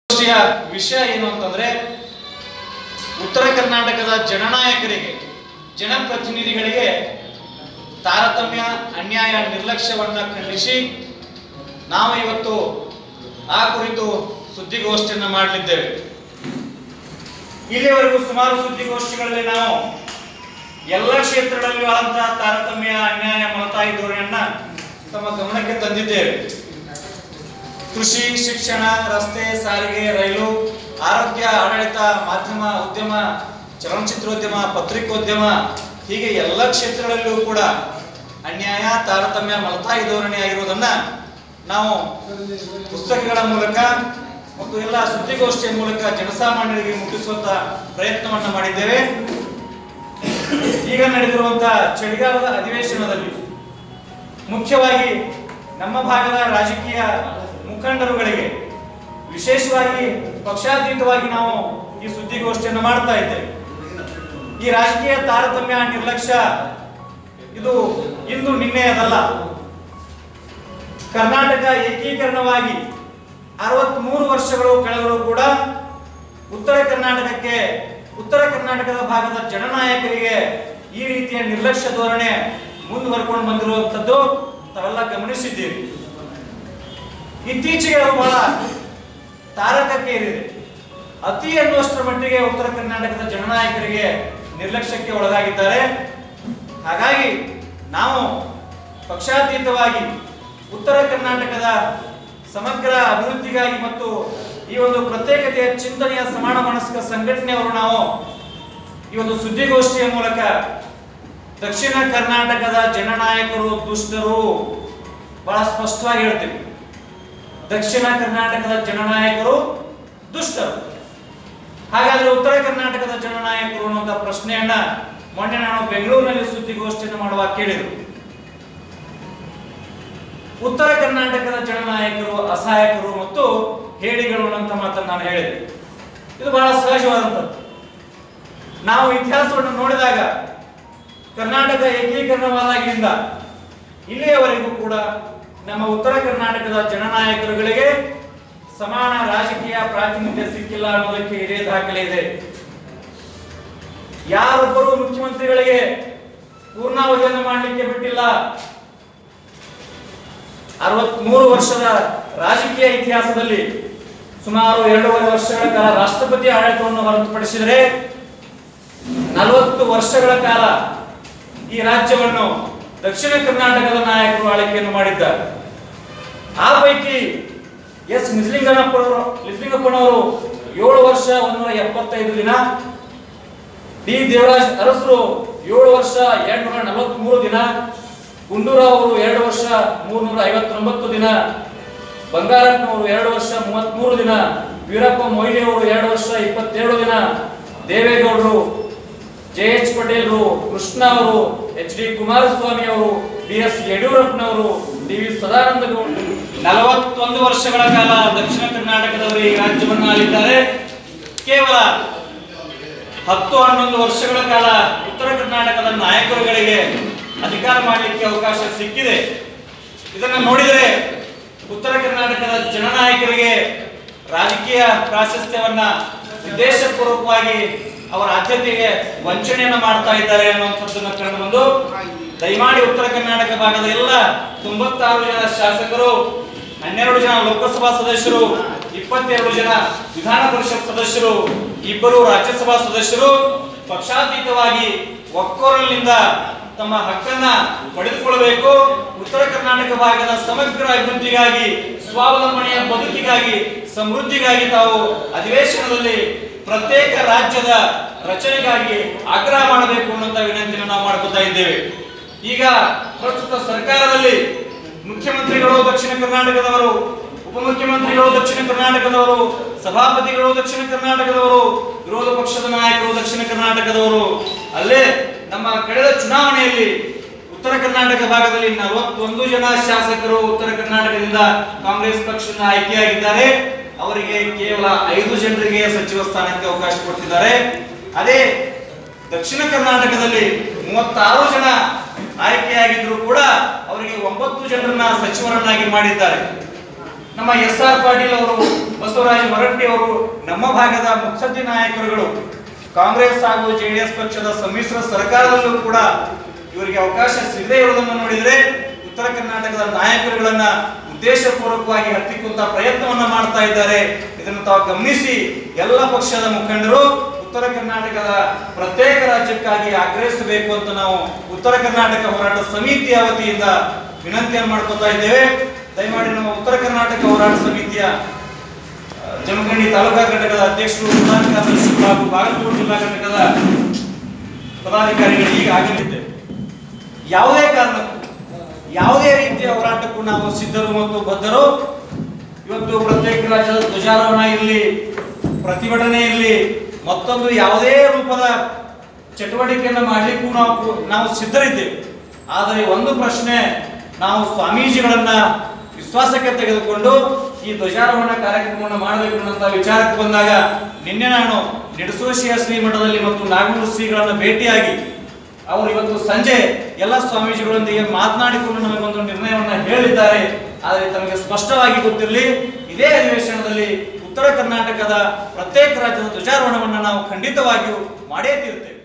ಗೋಷ್ಠಿಯ ವಿಷಯ ಏನು ಅಂತಂದ್ರೆ ಉತ್ತರ ಕರ್ನಾಟಕದ ಜನನಾಯಕರಿಗೆ ಜನಪ್ರತಿನಿಧಿಗಳಿಗೆ ತಾರತಮ್ಯ ಅನ್ಯಾಯ ನಿರ್ಲಕ್ಷ್ಯವನ್ನ ಖಂಡಿಸಿ ನಾವು ಇವತ್ತು ಆ ಕುರಿತು ಸುದ್ದಿಗೋಷ್ಠಿಯನ್ನು ಮಾಡಲಿದ್ದೇವೆ ಇಲ್ಲಿವರೆಗೂ ಸುಮಾರು ಸುದ್ದಿಗೋಷ್ಠಿಗಳಲ್ಲಿ ನಾವು ಎಲ್ಲ ಕ್ಷೇತ್ರಗಳಲ್ಲಿ ಆದಂತಹ ತಾರತಮ್ಯ ಅನ್ಯಾಯ ಮಲತಾಯಿ ಧೋರಣೆಯನ್ನ ತಮ್ಮ ಗಮನಕ್ಕೆ ತಂದಿದ್ದೇವೆ ಕೃಷಿ ಶಿಕ್ಷಣ ರಸ್ತೆ ಸಾರಿಗೆ ರೈಲು ಆರೋಗ್ಯ ಆಡಳಿತ ಮಾಧ್ಯಮ ಉದ್ಯಮ ಚಲನಚಿತ್ರೋದ್ಯಮ ಪತ್ರಿಕೋದ್ಯಮ ಹೀಗೆ ಎಲ್ಲ ಕ್ಷೇತ್ರಗಳಲ್ಲೂ ಕೂಡ ಅನ್ಯಾಯ ತಾರತಮ್ಯ ಮಲತಾಯಿ ಧೋರಣೆ ಆಗಿರುವುದನ್ನ ನಾವು ಪುಸ್ತಕಗಳ ಮೂಲಕ ಮತ್ತು ಎಲ್ಲ ಸುದ್ದಿಗೋಷ್ಠಿಯ ಮೂಲಕ ಜನಸಾಮಾನ್ಯರಿಗೆ ಮುಟ್ಟಿಸುವಂತ ಪ್ರಯತ್ನವನ್ನ ಮಾಡಿದ್ದೇವೆ ಈಗ ನಡೆದಿರುವಂತಹ ಚಳಿಗಾಲದ ಅಧಿವೇಶನದಲ್ಲಿ ಮುಖ್ಯವಾಗಿ ನಮ್ಮ ಭಾಗದ ರಾಜಕೀಯ ಮುಖಂಡರುಗಳಿಗೆ ವಿಶೇಷವಾಗಿ ಪಕ್ಷಾತೀತವಾಗಿ ನಾವು ಈ ಸುದ್ದಿಗೋಷ್ಠಿಯನ್ನು ಮಾಡ್ತಾ ಇದ್ದೇವೆ ಈ ರಾಜಕೀಯ ತಾರತಮ್ಯ ನಿರ್ಲಕ್ಷ್ಯ ಇದು ಇಂದು ನಿನ್ನೆಯದಲ್ಲ ಕರ್ನಾಟಕ ಏಕೀಕರಣವಾಗಿ ಅರವತ್ಮೂರು ವರ್ಷಗಳು ಕಳೆದರೂ ಕೂಡ ಉತ್ತರ ಕರ್ನಾಟಕಕ್ಕೆ ಉತ್ತರ ಕರ್ನಾಟಕದ ಭಾಗದ ಜನನಾಯಕರಿಗೆ ಈ ರೀತಿಯ ನಿರ್ಲಕ್ಷ್ಯ ಧೋರಣೆ ಮುಂದುವರ್ಕೊಂಡು ಬಂದಿರುವಂಥದ್ದು ತಾವೆಲ್ಲ ಗಮನಿಸಿದ್ದೀವಿ ಇತ್ತೀಚೆಗೆ ಅದು ಬಹಳ ತಾರಕಕ್ಕೆ ಏರಿದೆ ಅತಿ ಅನ್ನುವಷ್ಟರ ಮಟ್ಟಿಗೆ ಉತ್ತರ ಕರ್ನಾಟಕದ ಜನನಾಯಕರಿಗೆ ನಿರ್ಲಕ್ಷ್ಯಕ್ಕೆ ಒಳಗಾಗಿದ್ದಾರೆ ಹಾಗಾಗಿ ನಾವು ಪಕ್ಷಾತೀತವಾಗಿ ಉತ್ತರ ಕರ್ನಾಟಕದ ಸಮಗ್ರ ಅಭಿವೃದ್ಧಿಗಾಗಿ ಮತ್ತು ಈ ಒಂದು ಪ್ರತ್ಯೇಕತೆಯ ಚಿಂತನೆಯ ಸಮಾನ ಮನಸ್ಕ ಸಂಘಟನೆಯವರು ನಾವು ಈ ಒಂದು ಸುದ್ದಿಗೋಷ್ಠಿಯ ಮೂಲಕ ದಕ್ಷಿಣ ಕರ್ನಾಟಕದ ಜನನಾಯಕರು ದುಷ್ಟರು ಬಹಳ ಸ್ಪಷ್ಟವಾಗಿ ಹೇಳ್ತೀವಿ ದಕ್ಷಿಣ ಕರ್ನಾಟಕದ ಜನನಾಯಕರು ದುಷ್ಟರು ಹಾಗಾದ್ರೆ ಉತ್ತರ ಕರ್ನಾಟಕದ ಜನನಾಯಕರು ಅನ್ನುವಂಥ ಪ್ರಶ್ನೆಯನ್ನ ಮೊನ್ನೆ ನಾನು ಬೆಂಗಳೂರಿನಲ್ಲಿ ಸುದ್ದಿಗೋಷ್ಠಿಯನ್ನು ಮಾಡುವಾಗ ಕೇಳಿದರು ಉತ್ತರ ಕರ್ನಾಟಕದ ಜನನಾಯಕರು ಅಸಹಾಯಕರು ಮತ್ತು ಹೇಡಿಗಳು ಅನ್ನುವಂಥ ಮಾತನ್ನು ನಾನು ಹೇಳಿದೆ ಇದು ಬಹಳ ಸಹಜವಾದಂಥದ್ದು ನಾವು ಇತಿಹಾಸವನ್ನು ನೋಡಿದಾಗ ಕರ್ನಾಟಕ ಏಕೀಕರಣವಾದಾಗಿನಿಂದ ಇಲ್ಲಿಯವರೆಗೂ ಕೂಡ ನಮ್ಮ ಉತ್ತರ ಕರ್ನಾಟಕದ ಜನನಾಯಕರುಗಳಿಗೆ ಸಮಾನ ರಾಜಕೀಯ ಪ್ರಾತಿನಿಧ್ಯ ಸಿಕ್ಕಿಲ್ಲ ಅನ್ನೋದಕ್ಕೆ ಇದೇ ದಾಖಲೆ ಇದೆ ಯಾರೊಬ್ಬರು ಮುಖ್ಯಮಂತ್ರಿಗಳಿಗೆ ಪೂರ್ಣಾವಧಿಯನ್ನು ಮಾಡಲಿಕ್ಕೆ ಬಿಟ್ಟಿಲ್ಲ ಅರವತ್ಮೂರು ವರ್ಷದ ರಾಜಕೀಯ ಇತಿಹಾಸದಲ್ಲಿ ಸುಮಾರು ಎರಡೂವರೆ ವರ್ಷಗಳ ಕಾಲ ರಾಷ್ಟ್ರಪತಿ ಆಡಳಿತವನ್ನು ಹೊರತುಪಡಿಸಿದರೆ ನಲವತ್ತು ವರ್ಷಗಳ ಕಾಲ ಈ ರಾಜ್ಯವನ್ನು ದಕ್ಷಿಣ ಕರ್ನಾಟಕದ ನಾಯಕರು ಆಳ್ವಿಕೆಯನ್ನು ಮಾಡಿದ್ದಾರೆ ಆ ಪೈಕಿ ಎಸ್ ನಿಜಲಿಂಗನಪ್ಪನವರು ನಿಜಲಿಂಗಪ್ಪನವರು ಏಳು ವರ್ಷ ಒಂದೂರ ಎಪ್ಪತ್ತೈದು ದಿನ ಡಿ ದೇವರಾಜ್ ಅರಸರು ಏಳು ವರ್ಷ ಎರಡ್ನೂರ ನಲವತ್ಮೂರು ದಿನ ಗುಂಡೂರಾವ್ ಅವರು ಎರಡು ವರ್ಷ ಮೂರ್ನೂರ ಐವತ್ತೊಂಬತ್ತು ದಿನ ಬಂಗಾರಪ್ಪನವರು ಎರಡು ವರ್ಷ ಮೂವತ್ಮೂರು ದಿನ ವೀರಪ್ಪ ಮೊಯ್ಲಿ ಅವರು ಎರಡು ವರ್ಷ ಇಪ್ಪತ್ತೇಳು ದಿನ ದೇವೇಗೌಡರು ಜೆ ಎಚ್ ಪಟೇಲ್ರು ಕೃಷ್ಣ ಅವರು ಎಚ್ ಡಿ ಕುಮಾರಸ್ವಾಮಿ ಅವರು ಬಿ ಎಸ್ ಯಡಿಯೂರಪ್ಪನವರು ಡಿ ವಿ ಸದಾನಂದ ಗೌಡ ನಲವತ್ತೊಂದು ವರ್ಷಗಳ ಕಾಲ ದಕ್ಷಿಣ ಕರ್ನಾಟಕದವರು ಈ ರಾಜ್ಯವನ್ನು ಆಳಿದ್ದಾರೆ ಕೇವಲ ಹತ್ತು ಹನ್ನೊಂದು ವರ್ಷಗಳ ಕಾಲ ಉತ್ತರ ಕರ್ನಾಟಕದ ನಾಯಕರುಗಳಿಗೆ ಅಧಿಕಾರ ಮಾಡಲಿಕ್ಕೆ ಅವಕಾಶ ಸಿಕ್ಕಿದೆ ಇದನ್ನ ನೋಡಿದರೆ ಉತ್ತರ ಕರ್ನಾಟಕದ ಜನನಾಯಕರಿಗೆ ರಾಜಕೀಯ ಪ್ರಾಶಸ್ತ್ಯವನ್ನ ಉದ್ದೇಶಪೂರ್ವಕವಾಗಿ ಅವರ ಆದ್ಯತೆಗೆ ವಂಚನೆಯನ್ನ ಮಾಡ್ತಾ ಇದ್ದಾರೆ ಅನ್ನುವಂಥದ್ದನ್ನ ಕಂಡು ಬಂದು ದಯಮಾಡಿ ಉತ್ತರ ಕರ್ನಾಟಕ ಭಾಗದ ಎಲ್ಲ ತೊಂಬತ್ತಾರು ಜನ ಶಾಸಕರು ಹನ್ನೆರಡು ಜನ ಲೋಕಸಭಾ ಸದಸ್ಯರು ಇಪ್ಪತ್ತೆರಡು ಜನ ವಿಧಾನ ಪರಿಷತ್ ಸದಸ್ಯರು ಇಬ್ಬರು ರಾಜ್ಯಸಭಾ ಸದಸ್ಯರು ಪಕ್ಷಾತೀತವಾಗಿ ಒಕ್ಕೊರಲಿನಿಂದ ತಮ್ಮ ಹಕ್ಕನ್ನ ಪಡೆದುಕೊಳ್ಳಬೇಕು ಉತ್ತರ ಕರ್ನಾಟಕ ಭಾಗದ ಸಮಗ್ರ ಅಭಿವೃದ್ಧಿಗಾಗಿ ಸ್ವಾವಲಂಬನೆಯ ಬದುಕಿಗಾಗಿ ಸಮೃದ್ಧಿಗಾಗಿ ತಾವು ಅಧಿವೇಶನದಲ್ಲಿ ಪ್ರತ್ಯೇಕ ರಾಜ್ಯದ ರಚನೆಗಾಗಿ ಆಗ್ರಹ ಮಾಡಬೇಕು ಅನ್ನುವಂತ ವಿನಂತಿಯನ್ನು ನಾವು ಮಾಡ್ಕೊತಾ ಇದ್ದೇವೆ ಈಗ ಪ್ರಸ್ತುತ ಸರ್ಕಾರದಲ್ಲಿ ಮುಖ್ಯಮಂತ್ರಿಗಳು ದಕ್ಷಿಣ ಕರ್ನಾಟಕದವರು ಉಪಮುಖ್ಯಮಂತ್ರಿಗಳು ದಕ್ಷಿಣ ಕರ್ನಾಟಕದವರು ಸಭಾಪತಿಗಳು ದಕ್ಷಿಣ ಕರ್ನಾಟಕದವರು ವಿರೋಧ ಪಕ್ಷದ ನಾಯಕರು ದಕ್ಷಿಣ ಕರ್ನಾಟಕದವರು ಅಲ್ಲೇ ನಮ್ಮ ಕಳೆದ ಚುನಾವಣೆಯಲ್ಲಿ ಉತ್ತರ ಕರ್ನಾಟಕ ಭಾಗದಲ್ಲಿ ನಲವತ್ತೊಂದು ಜನ ಶಾಸಕರು ಉತ್ತರ ಕರ್ನಾಟಕದಿಂದ ಕಾಂಗ್ರೆಸ್ ಪಕ್ಷದಿಂದ ಆಯ್ಕೆಯಾಗಿದ್ದಾರೆ ಅವರಿಗೆ ಕೇವಲ ಐದು ಜನರಿಗೆ ಸಚಿವ ಸ್ಥಾನಕ್ಕೆ ಅವಕಾಶ ಕೊಡ್ತಿದ್ದಾರೆ ಅದೇ ದಕ್ಷಿಣ ಕರ್ನಾಟಕದಲ್ಲಿ ಮೂವತ್ತಾರು ಜನ ಆಯ್ಕೆಯಾಗಿದ್ರು ಕೂಡ ಅವರಿಗೆ ಒಂಬತ್ತು ಜನರನ್ನ ಸಚಿವರನ್ನಾಗಿ ಮಾಡಿದ್ದಾರೆ ನಮ್ಮ ಎಸ್ ಆರ್ ಪಾಟೀಲ್ ಅವರು ಬಸವರಾಜ ಹೊರಟ್ಟಿ ಅವರು ನಮ್ಮ ಭಾಗದ ಮುತ್ಸದ್ದಿ ನಾಯಕರುಗಳು ಕಾಂಗ್ರೆಸ್ ಹಾಗೂ ಜೆಡಿಎಸ್ ಪಕ್ಷದ ಸಮ್ಮಿಶ್ರ ಸರ್ಕಾರದಲ್ಲೂ ಕೂಡ ಇವರಿಗೆ ಅವಕಾಶ ಸಿಗದೇ ಇರುವುದನ್ನು ನೋಡಿದರೆ ಉತ್ತರ ಕರ್ನಾಟಕದ ನಾಯಕರುಗಳನ್ನ ಉದ್ದೇಶಪೂರ್ವಕವಾಗಿ ಹತ್ತಿಕ್ಕುವಂತ ಪ್ರಯತ್ನವನ್ನ ಮಾಡ್ತಾ ಇದ್ದಾರೆ ಇದನ್ನು ತಾವು ಗಮನಿಸಿ ಎಲ್ಲ ಪಕ್ಷದ ಮುಖಂಡರು ಉತ್ತರ ಕರ್ನಾಟಕದ ಪ್ರತ್ಯೇಕ ರಾಜ್ಯಕ್ಕಾಗಿ ಆಗ್ರಹಿಸಬೇಕು ಅಂತ ನಾವು ಉತ್ತರ ಕರ್ನಾಟಕ ಹೋರಾಟ ಸಮಿತಿಯ ವತಿಯಿಂದ ವಿನಂತಿಯನ್ನು ಮಾಡ್ಕೊತಾ ಇದ್ದೇವೆ ದಯಮಾಡಿ ನಮ್ಮ ಉತ್ತರ ಕರ್ನಾಟಕ ಹೋರಾಟ ಸಮಿತಿಯ ಆ, ಜಮಖಂಡಿ ತಾಲೂಕಾ ಘಟಕದ ಅಧ್ಯಕ್ಷರು ಪ್ರಧಾನ ಕಾರ್ಯದರ್ಶಿಗಳು ಹಾಗೂ ಬಾಗಲಕೋಟೆ ಜಿಲ್ಲಾ ಘಟಕದ ಪದಾಧಿಕಾರಿಗಳು ಈಗ ಆಗಲಿದ್ದೇವೆ ಯಾವುದೇ ಕಾರಣಕ್ಕೂ ಯಾವುದೇ ರೀತಿಯ ಹೋರಾಟಕ್ಕೂ ನಾವು ಸಿದ್ಧರು ಮತ್ತು ಬದ್ಧರು ಇವತ್ತು ಪ್ರತ್ಯೇಕ ರಾಜ್ಯದ ಧ್ವಜಾರೋಹಣ ಇರಲಿ ಪ್ರತಿಭಟನೆ ಇರಲಿ ಮತ್ತೊಂದು ಯಾವುದೇ ರೂಪದ ಚಟುವಟಿಕೆಯನ್ನು ಮಾಡಲಿಕ್ಕೂ ನಾವು ನಾವು ಸಿದ್ಧರಿದ್ದೇವೆ ಆದರೆ ಒಂದು ಪ್ರಶ್ನೆ ನಾವು ಸ್ವಾಮೀಜಿಗಳನ್ನ ವಿಶ್ವಾಸಕ್ಕೆ ತೆಗೆದುಕೊಂಡು ಈ ಧ್ವಜಾರೋಹಣ ಕಾರ್ಯಕ್ರಮವನ್ನು ಮಾಡಬೇಕು ಅನ್ನೋಂಥ ವಿಚಾರಕ್ಕೆ ಬಂದಾಗ ನಿನ್ನೆ ನಾನು ನಿಡಸೋಶಿಯ ಶ್ರೀಮಠದಲ್ಲಿ ಮತ್ತು ನಾಗನೂರು ಶ್ರೀಗಳನ್ನು ಭೇಟಿಯಾಗಿ ಅವರು ಇವತ್ತು ಸಂಜೆ ಎಲ್ಲ ಸ್ವಾಮೀಜಿಗಳೊಂದಿಗೆ ಮಾತನಾಡಿಕೊಂಡು ನಮಗೊಂದು ನಿರ್ಣಯವನ್ನ ಹೇಳಿದ್ದಾರೆ ಆದರೆ ತಮಗೆ ಸ್ಪಷ್ಟವಾಗಿ ಗೊತ್ತಿರಲಿ ಇದೇ ಅಧಿವೇಶನದಲ್ಲಿ ಉತ್ತರ ಕರ್ನಾಟಕದ ಪ್ರತ್ಯೇಕ ರಾಜ್ಯದ ಧ್ವಜಾರೋಹಣವನ್ನು ನಾವು ಖಂಡಿತವಾಗಿಯೂ ಮಾಡೇ ತೀರುತ್ತೇವೆ